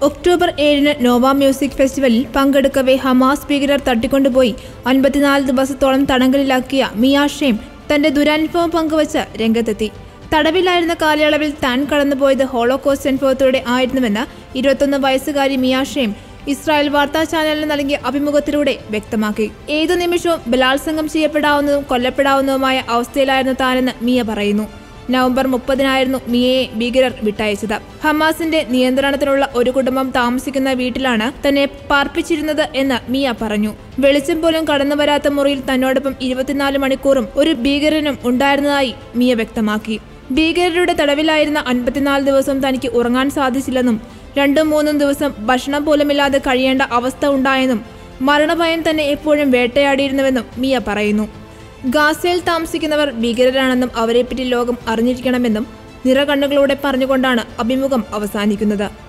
October ഏഴിന് Nova music ഫെസ്റ്റിവലിൽ പങ്കെടുക്കവേ Hamas ഭീകരർ തട്ടിക്കൊണ്ടുപോയി അൻപത്തിനാല് ദിവസത്തോളം തടങ്കലിലാക്കിയ മിയ ഷേം തന്റെ ദുരനുഭവം പങ്കുവച്ച് രംഗത്തെത്തി തടവിലായിരുന്ന കാലയളവിൽ താൻ കടന്നുപോയത് ഹോളോകോസ്റ്റ് അനുഭവത്തോടെ ആയിരുന്നുവെന്ന് ഇരുപത്തൊന്ന് വയസ്സുകാരി മിയ ഷേം ഇസ്രായേൽ വാർത്താ ചാനലിന് നൽകിയ അഭിമുഖത്തിലൂടെ വ്യക്തമാക്കി ഏതു നിമിഷവും ബലാത്സംഗം ചെയ്യപ്പെടാവുന്നതും കൊല്ലപ്പെടാവുന്നതുമായ അവസ്ഥയിലായിരുന്നു താനെന്ന് മിയ പറയുന്നു നവംബർ മുപ്പതിനായിരുന്നു മിയയെ ഭീകരർ വിട്ടയച്ചത് ഹമാസിന്റെ നിയന്ത്രണത്തിലുള്ള ഒരു കുടുംബം താമസിക്കുന്ന വീട്ടിലാണ് തന്നെ പാർപ്പിച്ചിരുന്നത് എന്ന് മിയ പറഞ്ഞു വെളിച്ചം പോലും കടന്നു വരാത്ത മുറിയിൽ തന്നോടൊപ്പം ഇരുപത്തിനാല് മണിക്കൂറും ഒരു ഭീകരനും ഉണ്ടായിരുന്നതായി മിയ വ്യക്തമാക്കി ഭീകരരുടെ തടവിലായിരുന്ന അൻപത്തിനാല് ദിവസം തനിക്ക് ഉറങ്ങാൻ സാധിച്ചില്ലെന്നും രണ്ടും മൂന്നും ദിവസം ഭക്ഷണം പോലുമില്ലാതെ കഴിയേണ്ട അവസ്ഥ ഉണ്ടായെന്നും മരണഭയം തന്നെ എപ്പോഴും വേട്ടയാടിയിരുന്നുവെന്നും മിയ പറയുന്നു ഗാസയിൽ താമസിക്കുന്നവർ ഭീകരരാണെന്നും അവരെപ്പറ്റി ലോകം അറിഞ്ഞിരിക്കണമെന്നും നിറകണ്ണുകളോടെ പറഞ്ഞുകൊണ്ടാണ് അഭിമുഖം അവസാനിക്കുന്നത്